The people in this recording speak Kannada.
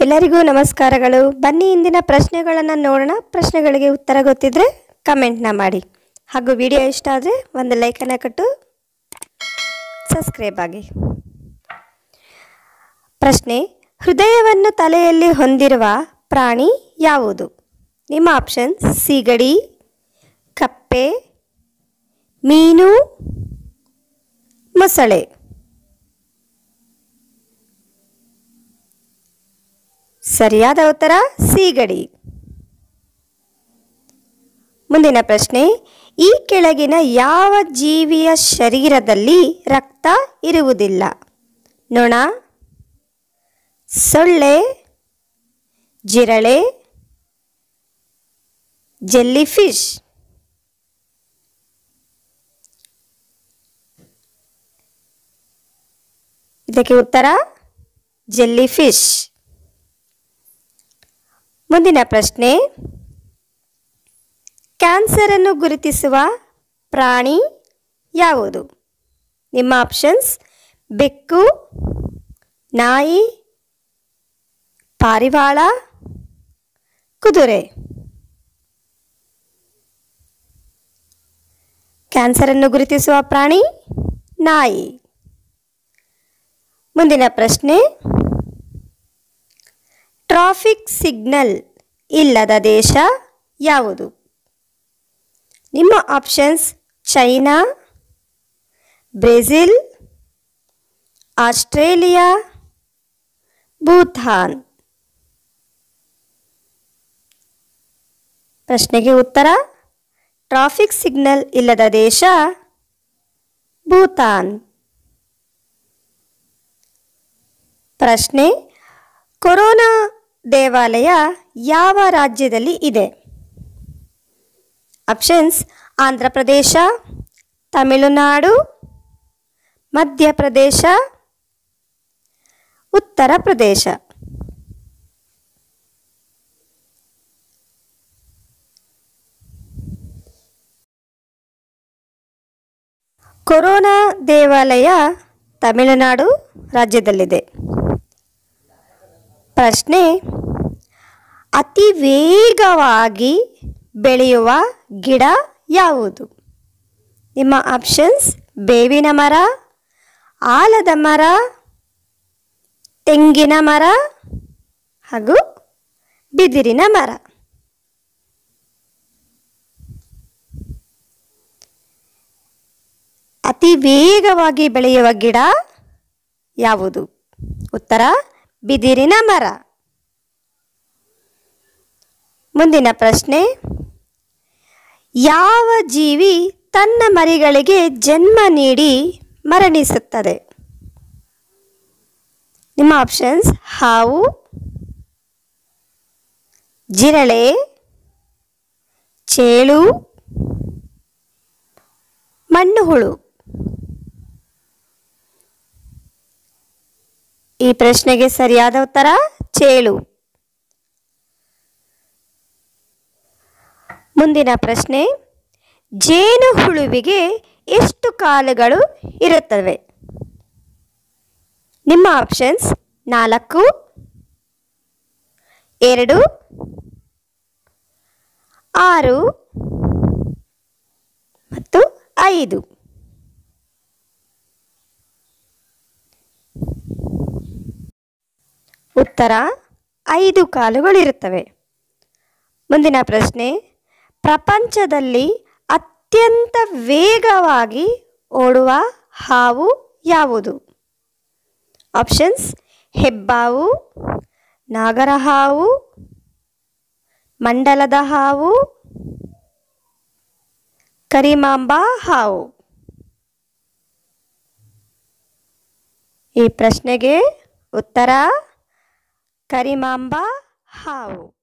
ಎಲ್ಲರಿಗೂ ನಮಸ್ಕಾರಗಳು ಬನ್ನಿ ಇಂದಿನ ಪ್ರಶ್ನೆಗಳನ್ನು ನೋಡೋಣ ಪ್ರಶ್ನೆಗಳಿಗೆ ಉತ್ತರ ಗೊತ್ತಿದ್ರೆ ಕಮೆಂಟ್ನ ಮಾಡಿ ಹಾಗೂ ವಿಡಿಯೋ ಇಷ್ಟ ಆದರೆ ಒಂದು ಲೈಕನ್ನು ಕೊಟ್ಟು ಸಬ್ಸ್ಕ್ರೈಬ್ ಆಗಿ ಪ್ರಶ್ನೆ ಹೃದಯವನ್ನು ತಲೆಯಲ್ಲಿ ಹೊಂದಿರುವ ಪ್ರಾಣಿ ಯಾವುದು ನಿಮ್ಮ ಆಪ್ಷನ್ ಸೀಗಡಿ ಕಪ್ಪೆ ಮೀನು ಮೊಸಳೆ ಸರಿಯಾದ ಉತ್ತರ ಸೀಗಡಿ ಮುಂದಿನ ಪ್ರಶ್ನೆ ಈ ಕೆಳಗಿನ ಯಾವ ಜೀವಿಯ ಶರೀರದಲ್ಲಿ ರಕ್ತ ಇರುವುದಿಲ್ಲ ನೊಣ ಸೊಳ್ಳೆ ಜಿರಳೆ ಜೆಲ್ಲಿಫಿಶ್ ಇದಕ್ಕೆ ಉತ್ತರ ಜೆಲ್ಲಿಫಿಶ್ ಮುಂದಿನ ಪ್ರಶ್ನೆ ಕ್ಯಾನ್ಸರ್ ಅನ್ನು ಗುರುತಿಸುವ ಪ್ರಾಣಿ ಯಾವುದು ನಿಮ್ಮ ಆಪ್ಷನ್ಸ್ ಬೆಕ್ಕು ನಾಯಿ ಪಾರಿವಾಳ ಕುದುರೆ ಕ್ಯಾನ್ಸರ್ ಅನ್ನು ಗುರುತಿಸುವ ಪ್ರಾಣಿ ನಾಯಿ ಮುಂದಿನ ಪ್ರಶ್ನೆ ಟ್ರಾಫಿಕ್ ಸಿಗ್ನಲ್ ಇಲ್ಲದ ದೇಶ ಯಾವುದು ನಿಮ್ಮ options China Brazil Australia Bhutan ಪ್ರಶ್ನೆಗೆ ಉತ್ತರ ಟ್ರಾಫಿಕ್ ಸಿಗ್ನಲ್ ಇಲ್ಲದ ದೇಶ ಭೂತಾನ್ ಪ್ರಶ್ನೆ ಕೊರೋನಾ ದೇವಾಲಯ ಯಾವ ರಾಜ್ಯದಲ್ಲಿ ಇದೆ ಆಪ್ಷನ್ಸ್ ಆಂಧ್ರ ಪ್ರದೇಶ ತಮಿಳುನಾಡು ಮಧ್ಯಪ್ರದೇಶ ಉತ್ತರ ಪ್ರದೇಶ ಕೊರೋನಾ ದೇವಾಲಯ ತಮಿಳುನಾಡು ರಾಜ್ಯದಲ್ಲಿದೆ ಪ್ರಶ್ನೆ ಅತಿ ವೇಗವಾಗಿ ಬೆಳೆಯುವ ಗಿಡ ಯಾವುದು ನಿಮ್ಮ ಆಪ್ಷನ್ಸ್ ಬೇವಿನ ಮರ ಆಲದ ಮರ ತೆಂಗಿನ ಮರ ಹಾಗೂ ಬಿದಿರಿನ ಮರ ಅತಿ ವೇಗವಾಗಿ ಬೆಳೆಯುವ ಗಿಡ ಯಾವುದು ಉತ್ತರ ಬಿದಿರಿನ ಮರ ಮುಂದಿನ ಪ್ರಶ್ನೆ ಯಾವ ಜೀವಿ ತನ್ನ ಮರಿಗಳಿಗೆ ಜನ್ಮ ನೀಡಿ ಮರಣಿಸುತ್ತದೆ ನಿಮ್ಮ ಆಪ್ಷನ್ಸ್ ಹಾವು ಜಿರಳೆ ಚೇಳು ಮಣ್ಣು ಹುಳು ಈ ಪ್ರಶ್ನೆಗೆ ಸರಿಯಾದ ಉತ್ತರ ಚೇಳು ಮುಂದಿನ ಪ್ರಶ್ನೆ ಜೇನು ಹುಳುವಿಗೆ ಎಷ್ಟು ಕಾಲುಗಳು ಇರುತ್ತವೆ ನಿಮ್ಮ ಆಪ್ಷನ್ಸ್ ನಾಲ್ಕು ಎರಡು ಆರು ಮತ್ತು ಐದು ಉತ್ತರ ಐದು ಕಾಲುಗಳಿರುತ್ತವೆ ಮುಂದಿನ ಪ್ರಶ್ನೆ ಪ್ರಪಂಚದಲ್ಲಿ ಅತ್ಯಂತ ವೇಗವಾಗಿ ಓಡುವ ಹಾವು ಯಾವುದು ಆಪ್ಷನ್ಸ್ ಹೆಬ್ಬಾವು ನಾಗರಹಾವು ಮಂಡಲದ ಹಾವು ಕರಿಮಾಂಬ ಹಾವು ಈ ಪ್ರಶ್ನೆಗೆ ಉತ್ತರ ಕರಿಮಾಂಬ ಹಾವು